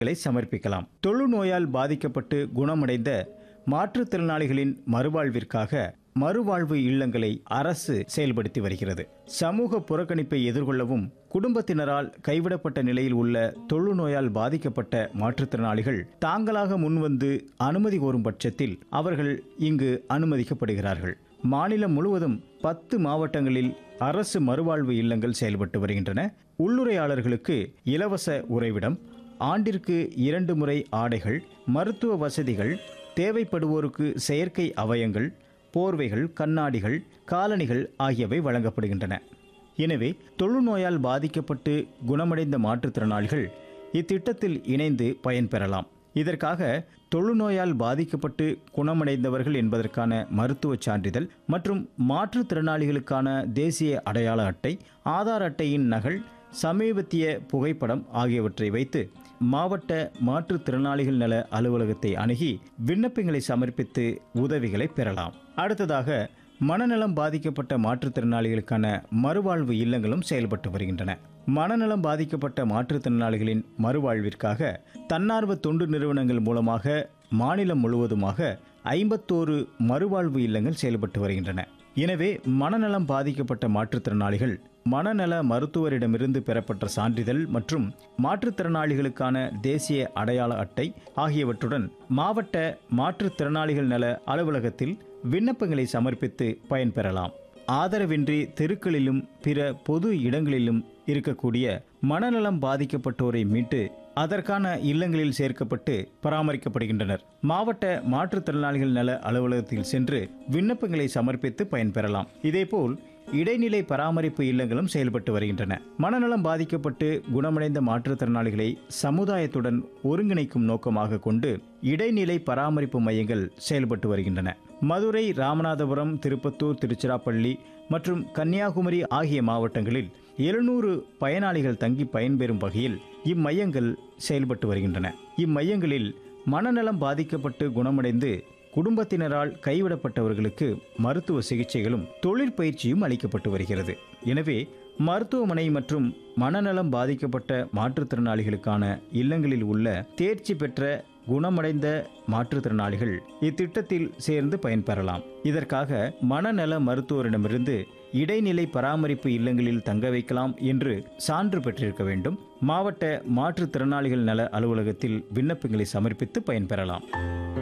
களை சமர்ப்பிக்கலாம் தொழுநோயால் பாதிக்கப்பட்டு குணமடைந்த மாற்றுத்திறனாளிகளின் மறுவாழ்விற்காக மறுவாழ்வு இல்லங்களை அரசு செயல்படுத்தி வருகிறது சமூக புறக்கணிப்பை எதிர்கொள்ளவும் குடும்பத்தினரால் கைவிடப்பட்ட நிலையில் உள்ள தொழுநோயால் பாதிக்கப்பட்ட மாற்றுத்திறனாளிகள் தாங்களாக முன்வந்து அனுமதி கோரும் பட்சத்தில் அவர்கள் இங்கு அனுமதிக்கப்படுகிறார்கள் மாநிலம் முழுவதும் பத்து மாவட்டங்களில் அரசு மறுவாழ்வு இல்லங்கள் செயல்பட்டு வருகின்றன உள்ளுரையாளர்களுக்கு இலவச உறைவிடம் ஆண்டிற்கு இரண்டு முறை ஆடைகள் மருத்துவ வசதிகள் தேவைப்படுவோருக்கு செயற்கை அவயங்கள் போர்வைகள் கண்ணாடிகள் காலணிகள் ஆகியவை வழங்கப்படுகின்றன எனவே தொழுநோயால் பாதிக்கப்பட்டு குணமடைந்த மாற்றுத்திறனாளிகள் இத்திட்டத்தில் இணைந்து பயன்பெறலாம் இதற்காக தொழுநோயால் பாதிக்கப்பட்டு குணமடைந்தவர்கள் என்பதற்கான மருத்துவச் சான்றிதழ் மற்றும் மாற்றுத்திறனாளிகளுக்கான தேசிய அடையாள அட்டை ஆதார் அட்டையின் நகல் சமீபத்திய புகைப்படம் ஆகியவற்றை வைத்து மாவட்ட மாற்றுத்திறனாளிகள் நல அலுவலகத்தை அணுகி விண்ணப்பங்களை சமர்ப்பித்து உதவிகளை பெறலாம் அடுத்ததாக மனநலம் பாதிக்கப்பட்ட மாற்றுத்திறனாளிகளுக்கான மறுவாழ்வு இல்லங்களும் செயல்பட்டு வருகின்றன மனநலம் பாதிக்கப்பட்ட மாற்றுத்திறனாளிகளின் மறுவாழ்விற்காக தன்னார்வ தொண்டு நிறுவனங்கள் மூலமாக மாநிலம் முழுவதுமாக ஐம்பத்தோரு மறுவாழ்வு இல்லங்கள் செயல்பட்டு வருகின்றன எனவே மனநலம் பாதிக்கப்பட்ட மாற்றுத்திறனாளிகள் மனநல மருத்துவரிடமிருந்து பெறப்பட்ட சான்றிதழ் மற்றும் மாற்றுத்திறனாளிகளுக்கான தேசிய அடையாள அட்டை ஆகியவற்றுடன் மாவட்ட மாற்றுத்திறனாளிகள் நல அலுவலகத்தில் விண்ணப்பங்களை சமர்ப்பித்து பயன்பெறலாம் ஆதரவின்றி தெருக்களிலும் பிற பொது இடங்களிலும் இருக்கக்கூடிய மனநலம் பாதிக்கப்பட்டோரை மீட்டு அதற்கான இல்லங்களில் சேர்க்கப்பட்டு பராமரிக்கப்படுகின்றனர் மாவட்ட மாற்றுத்திறனாளிகள் நல அலுவலகத்தில் சென்று விண்ணப்பங்களை சமர்ப்பித்து பயன்பெறலாம் இதேபோல் இடைநிலை பராமரிப்பு இல்லங்களும் செயல்பட்டு வருகின்றன மனநலம் பாதிக்கப்பட்டு குணமடைந்த மாற்றுத்திறனாளிகளை சமுதாயத்துடன் ஒருங்கிணைக்கும் நோக்கமாக கொண்டு இடைநிலை பராமரிப்பு மையங்கள் செயல்பட்டு வருகின்றன மதுரை ராமநாதபுரம் திருப்பத்தூர் திருச்சிராப்பள்ளி மற்றும் கன்னியாகுமரி ஆகிய மாவட்டங்களில் எழுநூறு பயனாளிகள் தங்கி பயன்பெறும் வகையில் இம்மையங்கள் செயல்பட்டு வருகின்றன இம்மையங்களில் மனநலம் பாதிக்கப்பட்டு குணமடைந்து குடும்பத்தினரால் கைவிடப்பட்டவர்களுக்கு மருத்துவ சிகிச்சைகளும் தொழிற்பயிற்சியும் அளிக்கப்பட்டு வருகிறது எனவே மருத்துவமனை மற்றும் மனநலம் பாதிக்கப்பட்ட மாற்றுத்திறனாளிகளுக்கான இல்லங்களில் உள்ள தேர்ச்சி பெற்ற குணமடைந்த மாற்றுத்திறனாளிகள் இத்திட்டத்தில் சேர்ந்து பயன்பெறலாம் இதற்காக மனநல மருத்துவரிடமிருந்து இடைநிலை பராமரிப்பு இல்லங்களில் தங்க வைக்கலாம் என்று சான்று பெற்றிருக்க வேண்டும் மாவட்ட மாற்றுத்திறனாளிகள் நல அலுவலகத்தில் விண்ணப்பங்களை சமர்ப்பித்து பயன்பெறலாம்